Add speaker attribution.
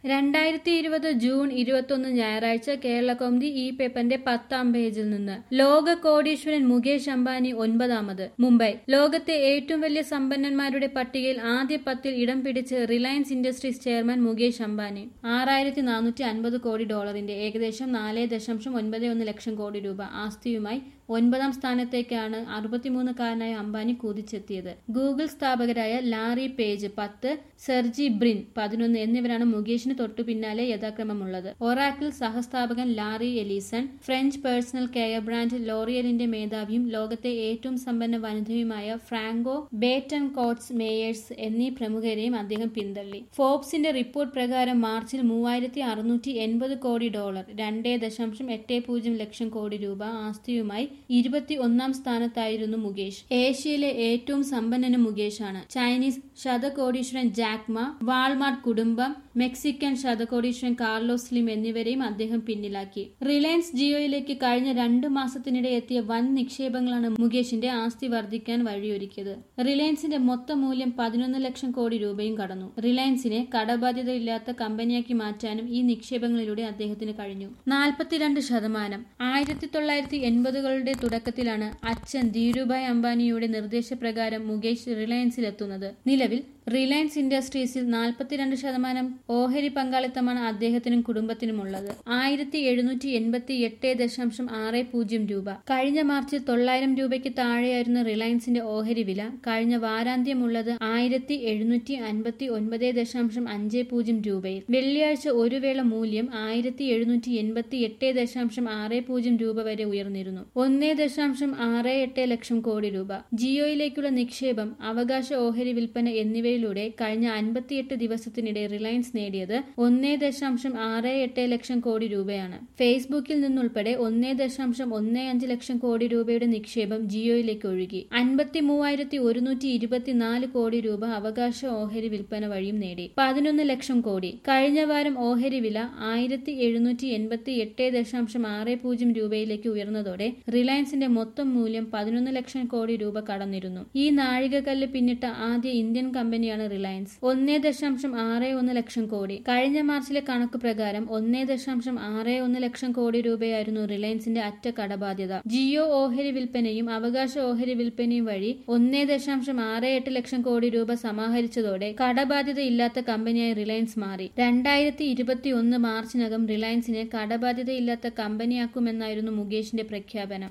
Speaker 1: രണ്ടായിരത്തി ഇരുപത് ജൂൺ ഇരുപത്തൊന്ന് ഞായറാഴ്ച കേരള കൗമുദി ഈ പേപ്പറിന്റെ പത്താം പേജിൽ നിന്ന് ലോക കോടീശ്വരൻ മുകേഷ് അംബാനി ഒൻപതാമത് മുംബൈ ലോകത്തെ ഏറ്റവും വലിയ സമ്പന്നന്മാരുടെ പട്ടികയിൽ ആദ്യ പത്തിൽ ഇടം പിടിച്ച് Reliance Industries chairman Mukesh Ambani ആറായിരത്തി നാനൂറ്റി അൻപത് കോടി ഡോളറിന്റെ ഏകദേശം നാല് ദശാംശം ഒൻപത് ഒന്ന് ലക്ഷം കോടി രൂപ ആസ്തിയുമായി ഒൻപതാം സ്ഥാനത്തേക്കാണ് അറുപത്തിമൂന്നുകാരനായ അംബാനി കുതിച്ചെത്തിയത് ഗൂഗിൾ സ്ഥാപകരായ ലാറി പേജ് പത്ത് സെർജി ബ്രിൻ പതിനൊന്ന് എന്നിവരാണ് മുകേഷിന് തൊട്ടു പിന്നാലെ യഥാക്രമമുള്ളത് ഒറാക്കിൾ സഹസ്ഥാപകൻ Larry Ellison French personal care brand ലോറിയലിന്റെ മേധാവിയും ലോകത്തെ ഏറ്റവും സമ്പന്ന വനിതയുമായ ഫ്രാങ്കോ ബേറ്റൻ കോട്സ് മേയേഴ്സ് എന്നീ പ്രമുഖരെയും അദ്ദേഹം പിന്തള്ളി ഫോബ്സിന്റെ റിപ്പോർട്ട് പ്രകാരം മാർച്ചിൽ മൂവായിരത്തി അറുന്നൂറ്റി എൺപത് കോടി ഡോളർ രണ്ടേ ദശാംശം എട്ട് പൂജ്യം ലക്ഷം കോടി രൂപ ആസ്തിയുമായി ഇരുപത്തി ഒന്നാം സ്ഥാനത്തായിരുന്നു മുകേഷ് ഏഷ്യയിലെ ഏറ്റവും സമ്പന്നനും മുകേഷാണ് ചൈനീസ് ശതകോടീശ്വരൻ ജാക്മ വാൾമാർട്ട് കുടുംബം മെക്സിക്കൻ ശതകോടീശ്വരൻ കാർലോസ് സ്ലിം എന്നിവരെയും അദ്ദേഹം പിന്നിലാക്കി റിലയൻസ് ജിയോയിലേക്ക് കഴിഞ്ഞ രണ്ട് മാസത്തിനിടെ എത്തിയ വൻ നിക്ഷേപങ്ങളാണ് മുകേഷിന്റെ ആസ്തി വർദ്ധിക്കാൻ വഴിയൊരുക്കിയത് റിലയൻസിന്റെ മൊത്ത മൂല്യം പതിനൊന്ന് ലക്ഷം കോടി രൂപയും കടന്നു റിലയൻസിനെ കടബാധ്യതയില്ലാത്ത കമ്പനിയാക്കി മാറ്റാനും ഈ നിക്ഷേപങ്ങളിലൂടെ അദ്ദേഹത്തിന് കഴിഞ്ഞു നാൽപ്പത്തിരണ്ട് ശതമാനം ആയിരത്തി തൊള്ളായിരത്തി എൺപതുകളുടെ തുടക്കത്തിലാണ് അച്ഛൻ ധീരുഭായ് അംബാനിയുടെ നിർദ്ദേശപ്രകാരം മുകേഷ് റിലയൻസിലെത്തുന്നത് നിലവിൽ റിലയൻസ് ഇൻഡസ്ട്രീസിൽ നാൽപ്പത്തിരണ്ട് ശതമാനം ഓഹരി പങ്കാളിത്തമാണ് അദ്ദേഹത്തിനും കുടുംബത്തിനുമുള്ളത് ആയിരത്തി എഴുന്നൂറ്റി എൺപത്തി എട്ട് ദശാംശം ആറ് പൂജ്യം രൂപ കഴിഞ്ഞ മാർച്ചിൽ തൊള്ളായിരം രൂപയ്ക്ക് താഴെയായിരുന്ന റിലയൻസിന്റെ ഓഹരി വില കഴിഞ്ഞ വാരാന്ത്യമുള്ളത് ആയിരത്തി എഴുന്നൂറ്റി അൻപത്തി ഒൻപത് ദശാംശം അഞ്ച് പൂജ്യം രൂപയിൽ വെള്ളിയാഴ്ച ഒരു വേള മൂല്യം ആയിരത്തി എഴുന്നൂറ്റി എൺപത്തി എട്ട് ദശാംശം ആറ് പൂജ്യം രൂപ വരെ ഉയർന്നിരുന്നു ഒന്നേ ദശാംശം ആറ് എട്ട് ലക്ഷം കോടി രൂപ ജിയോയിലേക്കുള്ള നിക്ഷേപം അവകാശ ഓഹരി വിൽപ്പന എന്നിവയിലൂടെ കഴിഞ്ഞ അൻപത്തിയെട്ട് ദിവസത്തിനിടെ റിലയൻസ് നേടിയത് ഒന്നേ ദശാംശം ആറ് എട്ട് ലക്ഷം കോടി രൂപയാണ് ഫേസ്ബുക്കിൽ നിന്നുൾപ്പെടെ ഒന്നേ ദശാംശം ഒന്നേ അഞ്ച് ലക്ഷം കോടി രൂപയുടെ നിക്ഷേപം ജിയോയിലേക്ക് ഒഴുകി അൻപത്തി മൂവായിരത്തി ഒരുന്നൂറ്റി ഇരുപത്തിനാല് കോടി രൂപ അവകാശ ഓഹരി വിൽപ്പന വഴിയും നേടി പതിനൊന്ന് ലക്ഷം കോടി കഴിഞ്ഞ വാരം ഓഹരി വില ആയിരത്തി എഴുന്നൂറ്റി എൺപത്തി എട്ട് ദശാംശം ആറ് പൂജ്യം രൂപയിലേക്ക് ഉയർന്നതോടെ റിലയൻസിന്റെ മൊത്തം മൂല്യം പതിനൊന്ന് ലക്ഷം കോടി രൂപ കടന്നിരുന്നു ഈ നാഴികക്കല്ല് പിന്നിട്ട ആദ്യ ഇന്ത്യൻ കമ്പനിയാണ് റിലയൻസ് ഒന്നേ ദശാംശം ആറ് ഒന്ന് ലക്ഷം കോടി കഴിഞ്ഞ മാർച്ചിലെ കണക്ക് പ്രകാരം ഒന്നേ ദശാംശം ആറ് ഒന്ന് ലക്ഷം കോടി രൂപയായിരുന്നു റിലയൻസിന്റെ അറ്റ കടബാധ്യത ജിയോ ഓഹരി വിൽപ്പനയും അവകാശ ഓഹരി വിൽപ്പനയും വഴി ഒന്നേ ദശാംശം ആറ് എട്ട് ലക്ഷം കോടി രൂപ സമാഹരിച്ചതോടെ കടബാധ്യത ഇല്ലാത്ത കമ്പനിയായി റിലയൻസ് മാറി രണ്ടായിരത്തി ഇരുപത്തി ഒന്ന് മാർച്ചിനകം റിലയൻസിനെ കടബാധ്യതയില്ലാത്ത കമ്പനിയാക്കുമെന്നായിരുന്നു മുകേഷിന്റെ പ്രഖ്യാപനം